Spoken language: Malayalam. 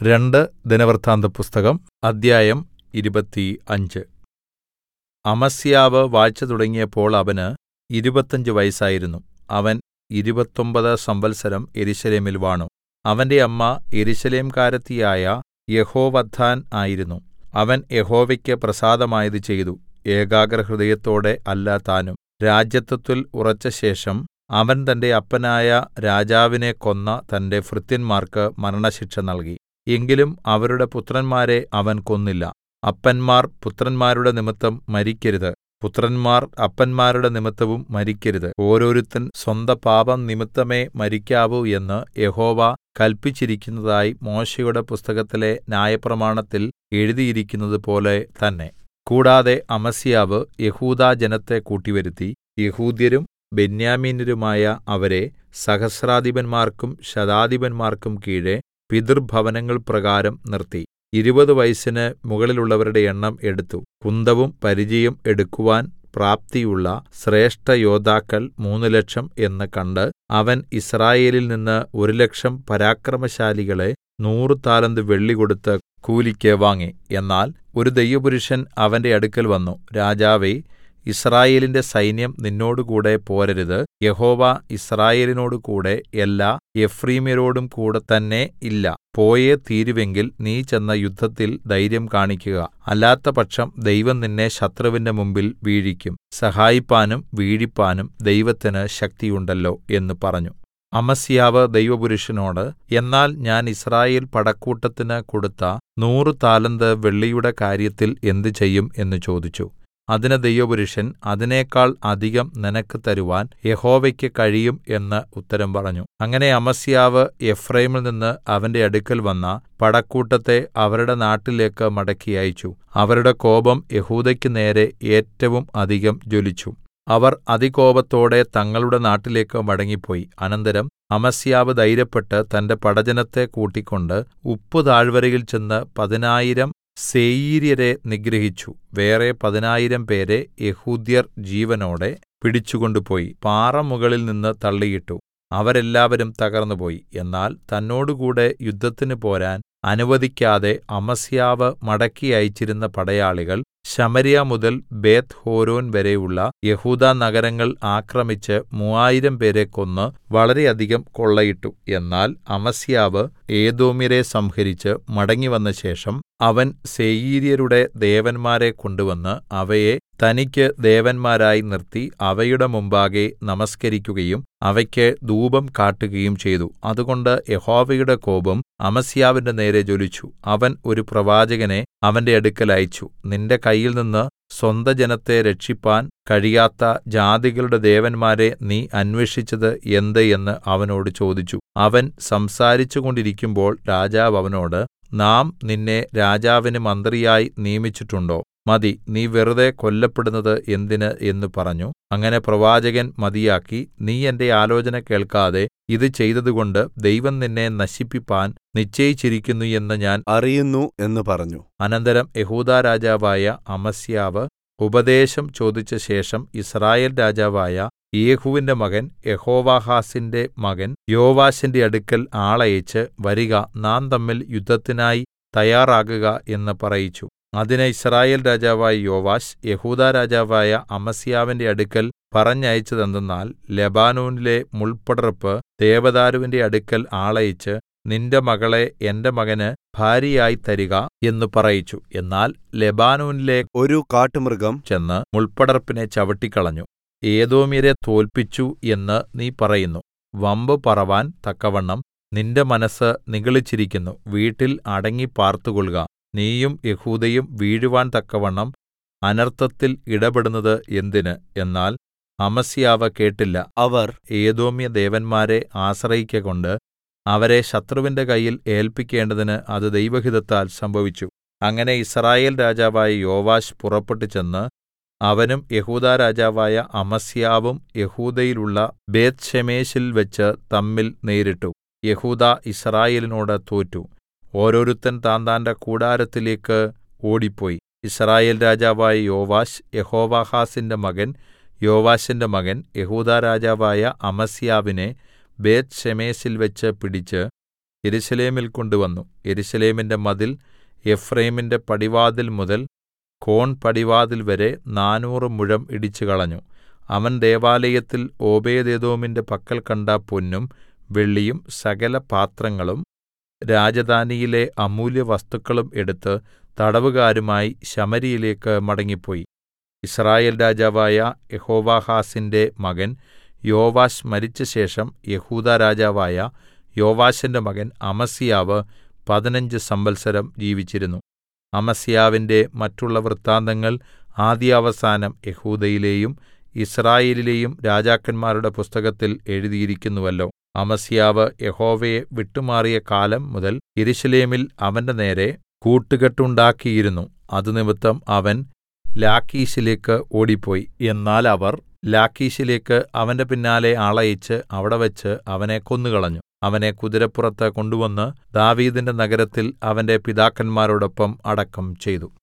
രണ്ട് ദിനവൃത്താന്തപുസ്തകം അദ്ധ്യായം ഇരുപത്തിയഞ്ച് അമസ്യാവ് വാഴ്ച തുടങ്ങിയപ്പോൾ അവന് ഇരുപത്തഞ്ച് വയസ്സായിരുന്നു അവൻ ഇരുപത്തൊമ്പത് സംവത്സരം യെരൂശലേമിൽ വാണു അവന്റെ അമ്മ യെരൂശലേംകാരത്തിയായ യെഹോവദ്ദാൻ ആയിരുന്നു അവൻ യഹോവയ്ക്ക് പ്രസാദമായത് ചെയ്തു ഏകാഗ്രഹൃദയത്തോടെ അല്ല താനും രാജത്വത്തിൽ ഉറച്ചശേഷം അവൻ തന്റെ അപ്പനായ രാജാവിനെ കൊന്ന തന്റെ ഭൃത്യന്മാർക്ക് മരണശിക്ഷ നൽകി എങ്കിലും അവരുടെ പുത്രന്മാരെ അവൻ കൊന്നില്ല അപ്പന്മാർ പുത്രന്മാരുടെ നിമിത്തം മരിക്കരുത് പുത്രന്മാർ അപ്പന്മാരുടെ നിമിത്തവും മരിക്കരുത് ഓരോരുത്തൻ സ്വന്തപാപം നിമിത്തമേ മരിക്കാവൂ എന്ന് യഹോവ കല്പിച്ചിരിക്കുന്നതായി മോശെയുടെ പുസ്തകത്തിലെ ന്യായപ്രമാണത്തിൽ എഴുതിയിരിക്കുന്നതുപോലെ തന്നെ കൂടാതെ അമസ്യാവ് യെഹൂദാജനത്തെ കൂട്ടിവരുത്തി യെഹൂദ്യരും ബെന്യാമീന്യരുമായ അവരെ സഹസ്രാധിപന്മാർക്കും ശതാധിപന്മാർക്കും കീഴെ പിതൃഭവനങ്ങൾ പ്രകാരം നിർത്തി ഇരുപത് വയസ്സിന് മുകളിലുള്ളവരുടെ എണ്ണം എടുത്തു കുന്തവും പരിചയും എടുക്കുവാൻ പ്രാപ്തിയുള്ള ശ്രേഷ്ഠയോദ്ധാക്കൾ മൂന്നുലക്ഷം എന്ന് കണ്ട് അവൻ യിസ്രായേലിൽ നിന്ന് ഒരു ലക്ഷം പരാക്രമശാലികളെ നൂറു താലന്ത് വെള്ളി കൊടുത്ത് കൂലിക്ക് വാങ്ങി എന്നാൽ ഒരു ദൈവപുരുഷൻ അവന്റെ അടുക്കൽ വന്നു രാജാവേ യിസ്രായേലിന്റെ സൈന്യം നിന്നോടുകൂടെ പോരരുത് യഹോവ യിസ്രായേലിനോട് കൂടെ എല്ലാ എഫ്രയീമ്യരോടും കൂടെ തന്നെ ഇല്ല പോയേ തീരുവെങ്കിൽ നീ ചെന്ന് യുദ്ധത്തിൽ ധൈര്യം കാണിക്കുക അല്ലാത്തപക്ഷം ദൈവം നിന്നെ ശത്രുവിന്റെ മുമ്പിൽ വീഴിക്കും സഹായിപ്പാനും വീഴിപ്പാനും ദൈവത്തിന് ശക്തിയുണ്ടല്ലോ എന്ന് പറഞ്ഞു അമസ്യാവ് ദൈവപുരുഷനോട് എന്നാൽ ഞാൻ യിസ്രായേൽ പടക്കൂട്ടത്തിന് കൊടുത്ത നൂറു താലന്ത് വെള്ളിയുടെ കാര്യത്തിൽ എന്ത് ചെയ്യും എന്ന് ചോദിച്ചു അതിന് ദൈവപുരുഷൻ അതിനേക്കാൾ അധികം നിനക്ക് തരുവാൻ യഹോവയ്ക്ക് കഴിയും എന്ന് ഉത്തരം പറഞ്ഞു അങ്ങനെ അമസ്യാവ് എഫ്രയീമിൽ നിന്ന് അവന്റെ അടുക്കൽ വന്ന പടക്കൂട്ടത്തെ അവരുടെ നാട്ടിലേക്ക് മടക്കി അയച്ചു അവരുടെ കോപം യഹൂദയ്ക്ക് നേരെ ഏറ്റവും അധികം ജ്വലിച്ചു അവർ അതികോപത്തോടെ തങ്ങളുടെ നാട്ടിലേക്ക് മടങ്ങിപ്പോയി അനന്തരം അമസ്യാവ് ധൈര്യപ്പെട്ട് തന്റെ പടജ്ജനത്തെ കൂട്ടിക്കൊണ്ട് ഉപ്പുതാഴ്വരയിൽ ചെന്ന് പതിനായിരം സേയീര്യരെ നിഗ്രഹിച്ചു വേറെ പതിനായിരം പേരെ യെഹൂദ്യർ ജീവനോടെ പിടിച്ചുകൊണ്ടുപോയി പാറമുകളിൽ നിന്ന് തള്ളിയിട്ടു അവരെല്ലാവരും തകർന്നുപോയി എന്നാൽ തന്നോടുകൂടെ യുദ്ധത്തിന് പോരാൻ അനുവദിക്കാതെ അമസ്യാവ് മടക്കി അയച്ചിരുന്ന പടയാളികൾ ശമര്യ മുതൽ ബേത്ത് ഹോരോൻ വരെയുള്ള യഹൂദാ നഗരങ്ങൾ ആക്രമിച്ച് മൂവായിരം പേരെ കൊന്ന് വളരെയധികം കൊള്ളയിട്ടു എന്നാൽ അമസ്യാവ് ഏദോമ്യരെ സംഹരിച്ച് മടങ്ങിവന്ന ശേഷം അവൻ സേയീര്യരുടെ ദേവന്മാരെ കൊണ്ടുവന്ന് അവയെ തനിക്ക് ദേവന്മാരായി നിർത്തി അവയുടെ മുമ്പാകെ നമസ്കരിക്കുകയും അവയ്ക്ക് ധൂപം കാട്ടുകയും ചെയ്തു അതുകൊണ്ട് യഹോവയുടെ കോപം അമസ്യാവിന്റെ നേരെ ജ്വലിച്ചു അവൻ ഒരു പ്രവാചകനെ അവന്റെ അടുക്കൽ അയച്ചു നിന്റെ കയ്യിൽ നിന്ന് സ്വന്ത ജനത്തെ രക്ഷിപ്പാൻ കഴിയാത്ത ജാതികളുടെ ദേവന്മാരെ നീ അന്വേഷിച്ചത് എന്ത് എന്ന് അവനോട് ചോദിച്ചു അവൻ സംസാരിച്ചുകൊണ്ടിരിക്കുമ്പോൾ രാജാവ് അവനോട് നാം നിന്നെ രാജാവിന് മന്ത്രിയായി നിയമിച്ചിട്ടുണ്ടോ മതി നീ വെറുതെ കൊല്ലപ്പെടുന്നത് എന്തിന് എന്ന് പറഞ്ഞു അങ്ങനെ പ്രവാചകൻ മതിയാക്കി നീ എന്റെ ആലോചന കേൾക്കാതെ ഇത് ചെയ്തതുകൊണ്ട് ദൈവം നിന്നെ നശിപ്പിപ്പാൻ നിശ്ചയിച്ചിരിക്കുന്നു എന്ന് ഞാൻ അറിയുന്നു എന്ന് പറഞ്ഞു അനന്തരം യഹൂദാ രാജാവായ അമസ്യാവ് ഉപദേശം ചോദിച്ച ശേഷം യിസ്രായേൽ രാജാവായ യേഹൂവിന്റെ മകൻ യഹോവാഹാസിന്റെ മകൻ യോവാശിന്റെ അടുക്കൽ ആളയച്ച് വരിക നാം തമ്മിൽ യുദ്ധത്തിനായി തയ്യാറാകുക എന്ന് പറയിച്ചു അതിന് യിസ്രായേൽ രാജാവായ യോവാശ് യഹൂദാ രാജാവായ അമസ്യാവിന്റെ അടുക്കൽ പറഞ്ഞയച്ചതെന്തെന്നാൽ ലെബാനോനിലെ മുൾപടർപ്പ് ദേവദാരുവിന്റെ അടുക്കൽ ആളയച്ച് നിന്റെ മകളെ എന്റെ മകന് ഭാര്യയായി തരിക എന്ന് പറയിച്ചു എന്നാൽ ലെബാനോനിലെ ഒരു കാട്ടുമൃഗം ചെന്ന് മുൾപടർപ്പിനെ ചവിട്ടിക്കളഞ്ഞു ഏദോമ്യരെ തോൽപ്പിച്ചു എന്ന് നീ പറയുന്നു വമ്പ് പറവാൻ തക്കവണ്ണം നിന്റെ മനസ്സ് നിഗളിച്ചിരിക്കുന്നു വീട്ടിൽ അടങ്ങി പാർത്തുകൊള്ളുക നീയും യഹൂദയും വീഴുവാൻ തക്കവണ്ണം അനർത്ഥത്തിൽ ഇടപെടുന്നത് എന്തിന് എന്നാൽ അമസ്യാവ് കേട്ടില്ല അവർ ഏദോമ്യ ദേവന്മാരെ ആശ്രയിക്കൊണ്ട് അവരെ ശത്രുവിന്റെ കയ്യിൽ ഏൽപ്പിക്കേണ്ടതിന് അത് ദൈവഹിതത്താൽ സംഭവിച്ചു അങ്ങനെ യിസ്രായേൽ രാജാവായ യോവാശ് പുറപ്പെട്ടു ചെന്ന് അവനും യെഹൂദാ രാജാവായ അമസ്യാവും യഹൂദയിലുള്ള ബേത്ത്ശെമേശിൽ വെച്ച് തമ്മിൽ നേരിട്ടു യഹൂദാ യിസ്രായേലിനോട് തോറ്റു ഓരോരുത്തൻ താന്താന്റെ കൂടാരത്തിലേക്ക് ഓടിപ്പോയി യിസ്രായേൽ രാജാവായ യോവാശ് യഹോവാഹാസിന്റെ മകൻ യോവാശിന്റെ മകൻ യെഹൂദാ രാജാവായ അമസ്യാവിനെ ബേത്ത്ശെമേശിൽ വെച്ച് പിടിച്ച് യെരൂശലേമിൽ കൊണ്ടുവന്നു യെരൂശലേമിന്റെ മതിൽ എഫ്രയീമിന്റെ പടിവാതിൽ മുതൽ കോൺപടിവാതിൽ വരെ നാനൂറ് മുഴം ഇടിച്ചുകളഞ്ഞു അവൻ ദൈവാലയത്തിൽ ഓബേദ്ഏദോമിന്റെ പക്കൽ കണ്ട പൊന്നും വെള്ളിയും സകലപാത്രങ്ങളും രാജധാനിയിലെ അമൂല്യവസ്തുക്കളും എടുത്ത് തടവുകാരുമായി ശമര്യയിലേക്ക് മടങ്ങിപ്പോയി യിസ്രായേൽ രാജാവായ യെഹോവാഹാസിന്റെ മകൻ യോവാശ് മരിച്ചശേഷം യെഹൂദാ രാജാവായ യോവാശിന്റെ മകൻ അമസ്യാവ് പതിനഞ്ച് സംവത്സരം ജീവിച്ചിരുന്നു അമസ്യാവിന്റെ മറ്റുള്ള വൃത്താന്തങ്ങൾ ആദ്യാവസാനം യെഹൂദയിലെയും യിസ്രായേലിലെയും രാജാക്കന്മാരുടെ പുസ്തകത്തിൽ എഴുതിയിരിക്കുന്നുവല്ലോ അമസ്യാവ് യഹോവയെ വിട്ടുമാറിയ കാലം മുതൽ യെരൂശലേമിൽ അവന്റെ നേരെ കൂട്ടുകെട്ടുണ്ടാക്കിയിരുന്നു അതുനിമിത്തം അവൻ ലാക്കീശിലേക്ക് ഓടിപ്പോയി എന്നാൽ അവർ ലാക്കീശിലേക്ക് അവന്റെ പിന്നാലെ ആളയച്ച് അവിടെവെച്ച് അവനെ കൊന്നുകളഞ്ഞു അവനെ കുതിരപ്പുറത്ത് കൊണ്ടുവന്ന് ദാവീദിന്റെ നഗരത്തിൽ അവന്റെ പിതാക്കന്മാരോടൊപ്പം അടക്കം ചെയ്തു